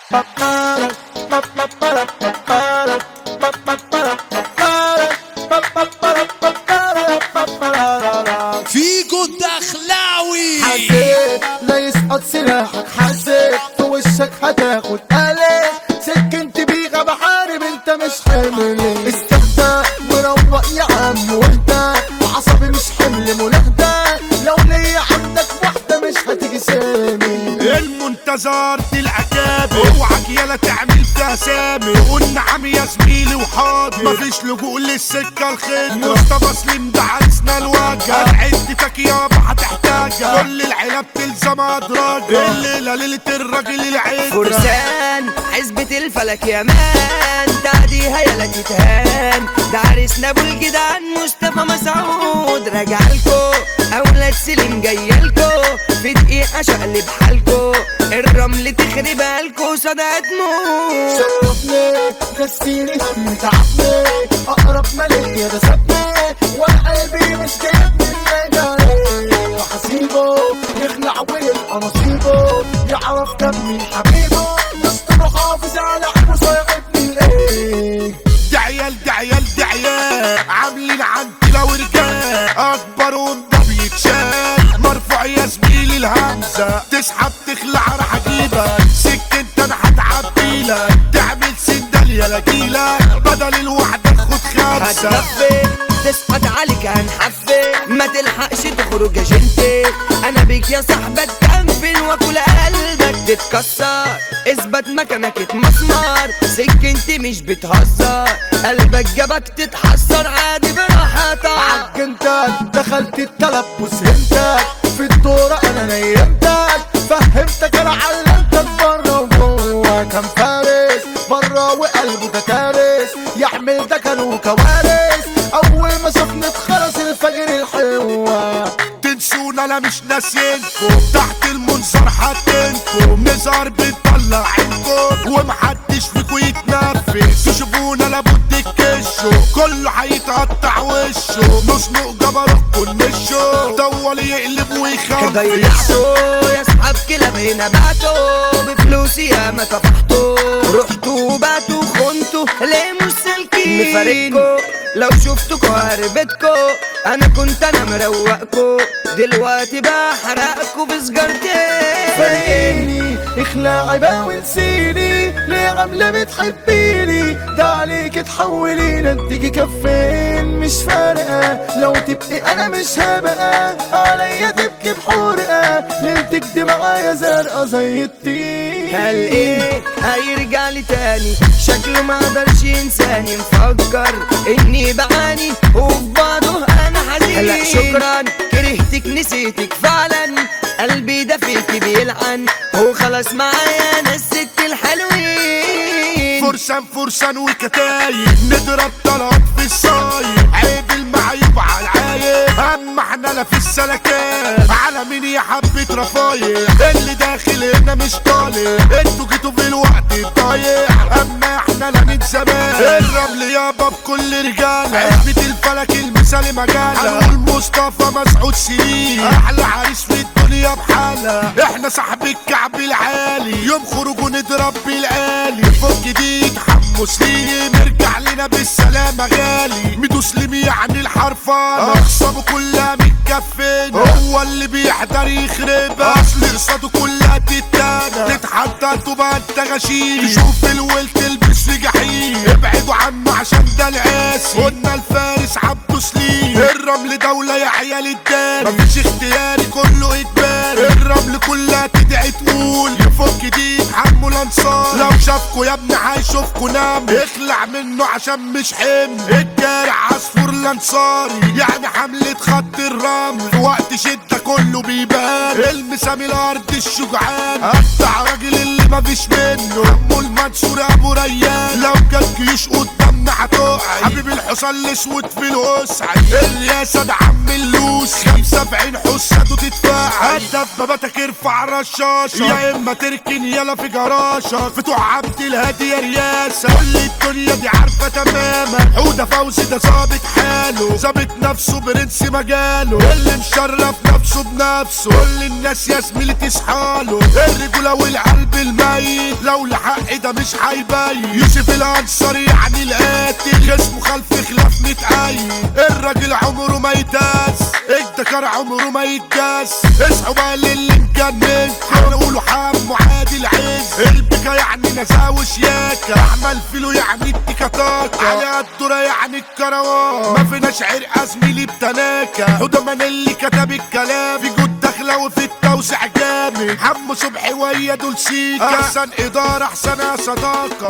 فيكو الدخلاوي حسيت لا يسقط سلاحك حسيت في وشك هتاخد قلق سكنت بيغا بحارب انت مش حمل استهدى مروق يا عم وانت عصبي مش حمل منهدى لو ليا عندك واحدة مش هتيجي سامي المنتظر دي العجابة اوعك يلا تعمل فيها سامي قول نعم يا زميلي وحاضر مفيش لجوء للسكة الخير مصطفى سليم ده عرسنا الوجه عدتك يابا هتحتاجها كل العيلة بتلزم ادراجها الليلة ليلة الراجل العيد فرسان حزبة الفلك يا مان تعديها يلا تتهان ده عريسنا ابو الجدعان مصطفى مسعود راجعلكو اولاد سليم جايلكو في دقيقة شقلب حالكو الرمل تخربها لكو صدقت موت شرفني غسيني هم تعبني اقرب ملك يا ده سابني وقلبي مش جايبني المجال وحسيبه يخلع ويبقى نصيبه يعرف كم من حبيبه مش محافظ على عمره صيغتني الايه دي عيال دي عيال دي عيال عاملين عندنا ورجال اكبر وده بيتشال مرفوع يا زميلي الهمزه تسحب تخلع راح اجيبك سكنت انا هتعبيلك تعمل سندال يا لاجيلك بدل الوحده خد خمسه هتدفي تسقط عليك هنحفي ما تلحقش تخرج يا جنتي انا بيك يا صاحبة تكمل واكل قلبك تتكسر اثبت مكانك اتمسمر سكنتي مش بتهزر قلبك جابك تتحسر عادي براحتك عجنتك دخلت التلبس هنتك في الدورة انا نيمتك فهمتك انا علمتك بره وجوه كان فارس بره وقلبه ده كارث يحمل ده كانوا كوارث اول ما شفنا اتخرس الفجر الحلوة تنسونا انا مش ناسينكم تحت المنظر حاطينكم نظهر بنطلع عينكم ومحدش فيكم يتنفس تشوفونا لابد تكشوا كله هيتقطع وشه نصنق جبروتكم نشوا طول يقلب ويخاف ضيعتوا يا اصحاب كلاب هنا بعتوا بفلوسي يا ما طفحتوا رحتوا وبعتوا خنتوا ليه مش سالكين مفارقكوا لو شفتكوا هربتكوا انا كنت انا مروقكوا دلوقتي بحرقكوا بسجارتين فارقني اخلعي بقى ونسيني ليه عاملة بتحبيني ده عليك تحولينا تيجي كفين مش فارقة لو تبقي انا مش هبقى عليا تبكي بحرقة ليلتك دي معايا زرقاء زي الطين قال ايه هيرجع لي تاني شكله ما قدرش ينساني مفكر اني بعاني وبعضه انا حزين لا شكرا كرهتك نسيتك فعلا قلبي ده فيكي بيلعن وخلاص معايا انا الست الحلوين فرسان فرسان وكتايب نضرب طلعت في الصايب عيب المعيب على العايب اما احنا لا في السلكات على مين يا حبة رفايع اللي داخل هنا مش طالع انتوا جيتوا في الوقت الضايع اما احنا لا من زمان الرمل يابا بكل رجالة عزبة الفلك المثالي مجالة هنقول مصطفى مسعود سليم احلى عريس في الدنيا بحالة احنا صاحب الكعب العالي يوم خروجه نضرب بالآلي فوق جديد حمو سليم ارجع لنا بالسلامة غالي ميدو سليم يعني الحرفان اخصابه كلها متكفين هو اللي بيحضر يخرب اصل رصاده كلها تتانا تتحدى تبقى انت غشيم تشوف الول تلبس في جحيم ابعدوا عنه عشان ده العاسي قلنا الفارس عبده سليم الرمل دولة يا عيال الدار مفيش اختياري كله اجباري الرمل كلها تدعي تقول يفك دي حمو الانصار لو شافكوا يا ابني هيشوفكوا نام اخلع منه عشان مش حمل الجارع عصفور الانصاري يعني حملة خط الرمل في وقت شدة كله بيبان المسامي الارض الشجعان قطع راجل اللي مفيش منه عمو المنصور ابو ريان لو جت جيوش قدامنا هتقع حبيب الحصان الاسود في الوسع الرياسة ده عم اللوس خمسة في عين حساته تدفع دبابتك ارفع رشاشة يا اما تركن يلا في جراشة فتوع عبد الهادي يا رياسة كل الدنيا دي عارفة تماما حودة فوزي ده ظابط حاله ظابط نفسه برنس مجاله اللي مشرف نفسه بنفسه كل الناس يا زميلي تصحاله الرجولة والقلب الميت لو لحق ده مش هيبين يوسف الانصاري يعني القاتل جسمه خلف خلاف متقيد الراجل عمره ما يداس الدكار عمره ما يداس اصحوا بقى للي مجنن هنقولوا حمو عادل عز البكا يعني نزاوي وشياكة احمل فيلو يعني التيكاتاكا على الدورة يعني الكروان ما فيناش عرق زميلي بتناكة حدمان اللي كتب الكلام في جود داخلة وفي التوسع جامد حمو صبحي ويا دول سيكا احسن ادارة احسن صداقة